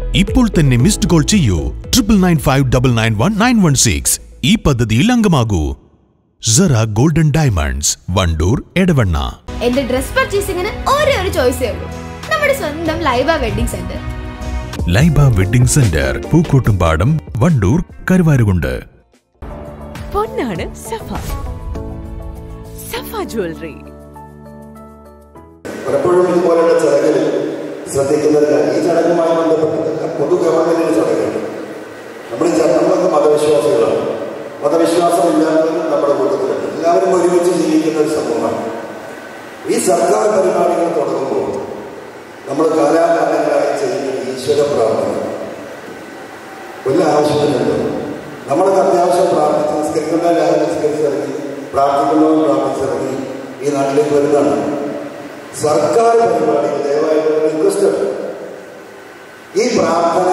ഇപ്പോൾ തന്നെ missed call ചെയ്യൂ triple nine five double nine one nine one six ഈ പദ്ധതിയിൽ അംഗമാകൂ സറ ഗോൾഡൻ ഡയമണ്ട്സ് വണ്ടൂർ എടവണ്ണ എന്റെ ഡ്രസ് പർച്ചേസിംഗിന് ഒരേ ഒരു ചോയ്സേ ഉള്ളൂ നമ്മുടെ സ്വന്തം Laiba wedding centre Laiba wedding centre Pookkottumpadam Wandoor Karuvarakundu പൊന്നാണ് സഫ സഫ ജ്വല്ലറി പലപ്പോഴും ഇതുപോലുള്ള ചടങ്ങുകൾ ശ്രദ്ധിക്കുന്നതില്ല ഈ ചടങ്ങുമായി ബന്ധപ്പെട്ട് പൊതു ഗവൺമെന്റിന്റെ ചടങ്ങുകൾ നമ്മൾ ഈ ചട- നമ്മളൊക്കെ മതവിശ്വാസികളാണ് മതവിശ്വാസം ഇല്ലാത്തവരും നമ്മുടെ കൂട്ടത്തിലുണ്ട് എല്ലാവരും ഒരുമിച്ച് ജീവിക്കുന്ന ഒരു സമൂഹമാണ് ഈ സർക്കാർ പരിപാടികൾ തുടങ്ങുമ്പോൾ നമ്മൾ കാലാകാലങ്ങളായി ചെയ്യുന്ന ഈശ്വര പ്രാർത്ഥന വല്ല ആവശ്യത്തിനുണ്ട് നമ്മളൊക്കെ അത്യാവശ്യം പ്രാർത്ഥിച്ച് നിസ്കരിക്കുന്ന എല്ലാവരും നിസ്കരിച്ചിറങ്ങി പ്രാർത്ഥിക്കുന്നവരും പ്രാർത്ഥിച്ചിറങ്ങി ഈ നാട്ടിലേക്ക് വരുന്നതാണ് സർക്കാർ പരിപാടികൾ ദയവായിട്ട് ഒരു റിക്വസ്റ്റ് ഉണ്ട് ഈ പ്രാർത്ഥന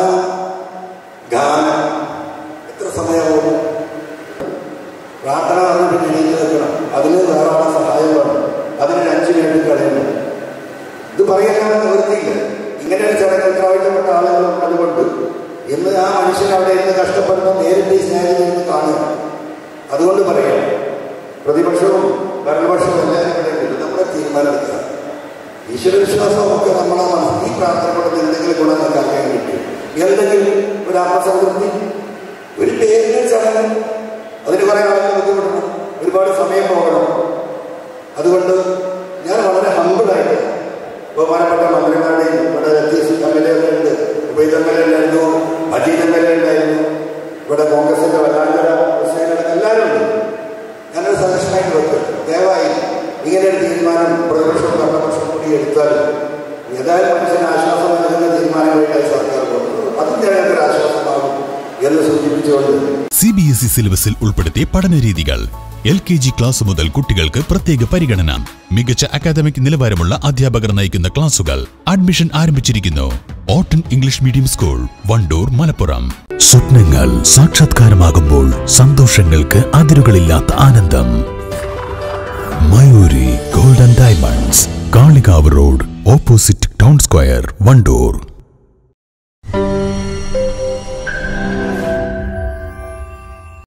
ഗാനം എത്ര സമയമാവും പ്രാർത്ഥന പറഞ്ഞ പിന്നെ എണീറ്റ് നിൽക്കണം അതിന് ധാരാളം സഹായം വേണം അതിന് ഒരു അഞ്ച് മിനിറ്റ് കളയണം ഇത് പറയാൻ നിവൃത്തിയില്ല ഇങ്ങനെ ഒരു ചടങ്ങിൽ ആവശ്യപ്പെട്ട ആളുകളുണ്ട് അതുകൊണ്ട് ഇന്ന് ആ മനുഷ്യൻ അവിടെ ഇരുന്ന് കഷ്ടപ്പെടുന്ന നേരിട്ട് ഈ സ്നേഹത്തിൽ നിന്ന് കാണുക അതുകൊണ്ട് പറയാം പ്രതിപക്ഷവും ഭരണപക്ഷവും എല്ലാവരും ഇവിടെ ഉണ്ട്. ഇത് നമ്മുടെ തീരുമാനമെടുക്കുക ഈശ്വരവിശ്വാസമൊക്കെ നമ്മളെ മനസ്സിൽ ഈ പ്രാർത്ഥന കൊണ്ട് എന്തെങ്കിലും ഗുണം നമുക്ക് അറിയാൻ കിട്ടും എന്തെങ്കിലും ഒരു ആത്മസംതൃപ്തി ഒരു പേരിന് ചടങ്ങ് അതിന് കുറെ ആളുകൾ ബുദ്ധിമുട്ടണം ഒരുപാട് സമയം പോകണം അതുകൊണ്ട് ഞാൻ വളരെ ഹമ്പിളായിട്ട് ബഹുമാനപ്പെട്ട മന്ത്രിമാരുടെയും ഇവിടെ ലത്തീഫ് എം എൽ എ ഉണ്ട് ഉബൈദ് എം എൽ എ ഉണ്ടായിരുന്നു അജീത് എം എൽ എ ഉണ്ടായിരുന്നു ഇവിടെ കോൺഗ്രസിന്റെ വല്ലാഞ്ചര ഹുസൈൻ എല്ലാവരും ഉണ്ട് ഞാനൊരു സജഷനായിട്ട് വെക്കും ദയവായി ഇങ്ങനെ ഒരു തീരുമാനം പ്രതിപക്ഷം ഭരണപക്ഷം കൂടി എടുത്താൽ ഏതായാലും മനുഷ്യന് ആശ്വാസം നൽകുന്ന തീരുമാനങ്ങളായി സർക്കാർ പോകുന്നത് അതും ജനങ്ങൾക്ക് ആശ്വാസമാകും എന്ന് സൂചിപ്പിച്ചുകൊണ്ട് സി ബി എസ് ഇ സിലബസിൽ ഉൾപ്പെടുത്തിയ പഠനരീതികൾ എൽ കെ ജി ക്ലാസ് മുതൽ കുട്ടികൾക്ക് പ്രത്യേക പരിഗണന മികച്ച അക്കാദമിക് നിലവാരമുള്ള അധ്യാപകർ നയിക്കുന്ന ക്ലാസുകൾ അഡ്മിഷൻ ആരംഭിച്ചിരിക്കുന്നു ഓട്ടൺ English medium school Wandoor Malappuram സ്വപ്നങ്ങൾ സാക്ഷാത്കാരമാകുമ്പോൾ സന്തോഷങ്ങൾക്ക് അതിരുകളില്ലാത്ത ആനന്ദം Mayoori golden diamonds Kalikavu road opposite town square Wandoor